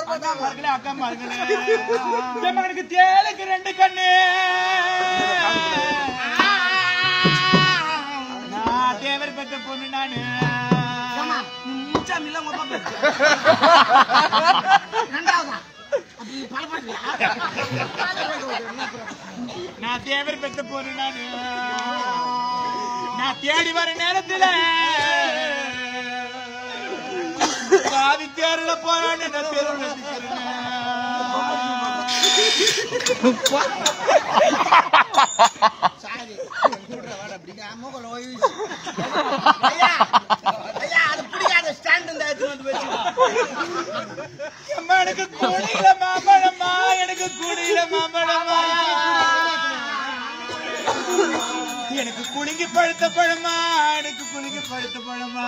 அக்கா மார்களே அக்கா மார்களே என் மகனுக்கு தேளுக்கு ரெண்டு கண்ணு நான் தேவர் பெற்ற பொண்ணு நானு முச்சாமில்ல உங்க அப்பா பேரு. ரெண்டாவதா அப்படி பல பாட்டியா நான் தேவர் பெற்ற பொண்ணு நானு நான் தேடி வர நேரத்துல பாதி தேர்ல போறான்னு நான் தெருவுல சாரி கூடுற வாட அப்படிங்க மூக்கல ஓய்வு ஐயா ஐயா அது பிடிக்காத ஸ்டாண்ட் இந்த எடுத்து வந்து வச்சு அம்மா எனக்கு குடியில மாம்பழமா எனக்கு குடியில மாம்பழமா எனக்கு குலுங்கி பழுத்த பழமா எனக்கு குலுங்கி பழுத்த பழமா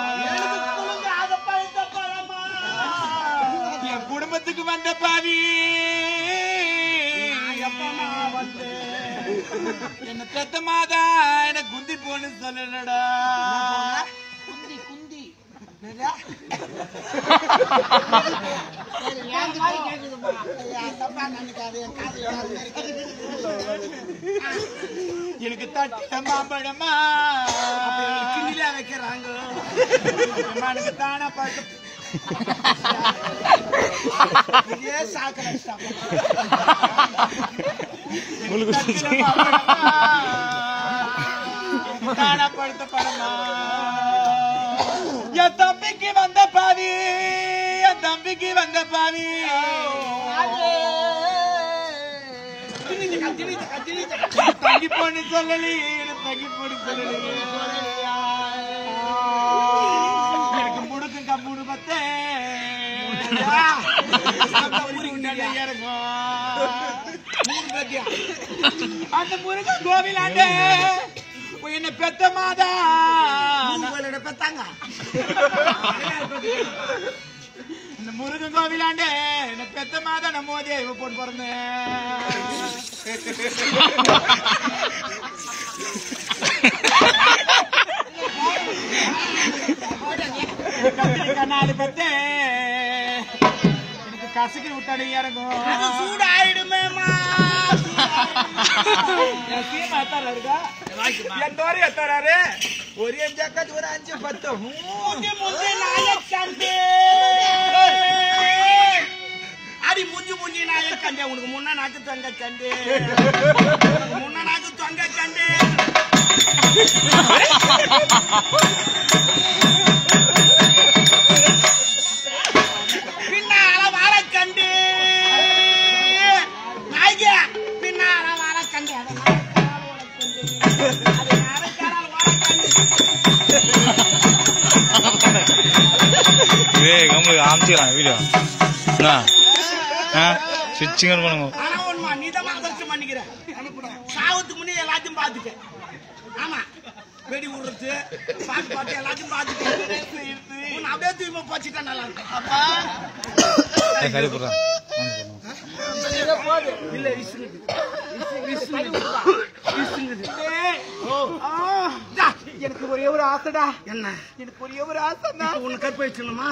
என் குடும்பத்துக்கு வந்த பாவி என்ன பெத்த மாதா எனக்கு குந்தி போன்னு சொல்லலடா குந்தி குந்தி என்னடா? சரி, என் காது கேக்குதும்மா. ஐயா, தப்பா நினைக்காத, என் காது கேக்குது. எனக்கு தட்டில மாம்பழமா கிண்டில வைக்கிறாங்க அம்மா, எனக்கு தானா பழுத்த இதே சாக்கடை ஸ்டாப். தானா பழுத்த பழமா என் தம்பிக்கு வந்த பாவி என் தம்பிக்கு வந்த பாவி திணிச்சுக்கா, திணிச்சுக்கா, திணிச்சுக்கா. தங்கி பொண்ணு சொல்லலி தங்கி பொண்ணு சொல்லலி எனக்கு முடுக்கும் கம்முடு பத்தே இறங்கும் மூணு பேத்தியா? அந்த முருகன் கோவிலாண்டே என்ன பெத்த மாதா மூணு கோயிலோட பெத்தாங்க. இந்த முருகன் கோவிலாண்டே என்ன பெத்த மாதா நம்ம மோதியா இவ பொண்ணு பிறந்தேன் கத்திரிக்காய் நாலு பத்து எனக்கு கசக்கி விட்டாடி இறங்கும் அது சூடாயிடுமேம்மா. என் சீமா எத்தாரா இருக்கா என் தோரி எத்தாராரு ஒரு அஞ்சு அக்காச்சு ஒரு அஞ்சு பத்து மூஞ்சி மூஞ்சி நாயக்கம்பி அடி முஞ்சி முஞ்சி நாய கண்டே உனக்கு முன்ன நாக்கு தொங்க கண்டு முன்ன நாக்கு தொங்க கண்டு பின்னால வாழ கண்டு நாய்க்கு பின்னால வாழ கண்டு அதை நாயக்காரால் உனக்கு அது நாயக்காரால் வாழ கண்டு ஏய் கம்முக்கு ஆமிச்சிக்கலாம் வீடியோ என்ன ஆ ஸ்விட்சிங் பண்ணுங்க ஆனா ஒண்ணுமா நீ தான் அதிர்ஷ்டம் பண்ணிக்கிற சாவத்துக்கு முன்னே எல்லாத்தையும் பாத்துக்க ஆமா வெடி விடுறது பாட்டு பாட்டு எல்லாத்தையும் பாத்துக்க உன்னை அப்படியே தூய்மை போச்சுட்டா நல்லா இருக்கும் அப்பா கறி போடுறேன் இல்ல விசுங்குது விசுங்குது விசுங்குது எனக்கு ஒரே ஒரு ஆசைடா என்ன எனக்கு ஒரே ஒரு ஆசைடா இப்ப உன்னை கற்ப வச்சிடணுமா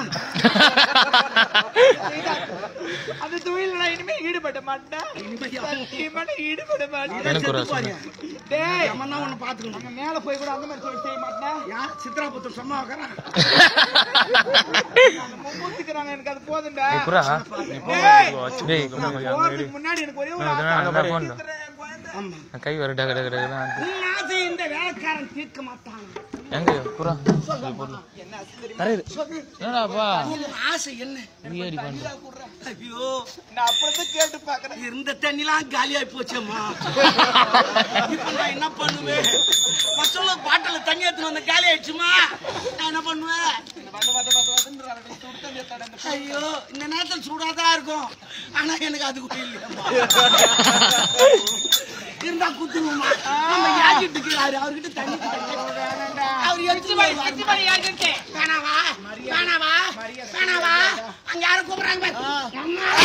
அந்த தொழில நான் இனிமே ஈடுபட மாட்டேன் சத்தியமா நான் ஈடுபட மாட்டேன் எனக்கு ஒரு செத்து பாரு. டேய் நம்ம தான் உன்னை பாத்துக்கணும் அங்க மேல போய் கூட அந்த மாதிரி தொழில் செய்ய மாட்டேன் யார் சித்ராபுத்தம் சும்மா வைக்கிறான் மூத்துக்கிறாங்க எனக்கு அது போதும்டா புறா டேய் டேய் கம்முனு இரு, அங்க போறதுக்கு முன்னாடி எனக்கு ஒரே ஒரு ஆசை நான் நான் போன் ஆமா கை வர டக டக டக உன் ஆசை இந்த வேலைக்காரன் தீர்க்க மாட்டான் எங்க புறா கரையுது என்னடாப்பா உன் ஆசை என்ன பிரியாணி பண்ணு ஐயோ நான் அப்புறம் கேட்டு பாக்குறேன் இருந்த தண்ணிலாம் காலியாகி போச்சேம்மா இப்ப நான் என்ன பண்ணுவேன் பசங்கள பாட்டில தண்ணி எடுத்துன்னு வந்த காலி ஆயிடுச்சுமா நான் என்ன பண்ணுவேன் ஐயோ இந்த நேரத்தில் சூடாதான் இருக்கும் ஆனா எனக்கு அது கூட இல்லையம்மா இருந்தா குத்துணுமா நம்ம யாக்கிட்டு இருக்கிறாரு அவர்கிட்ட தண்ணி கேட்டா, அவர் எடுத்து வேணாவா வேணாவா வேணாவா அங்க யாரும் கூப்பிடுறாங்க பாரு. அம்மா.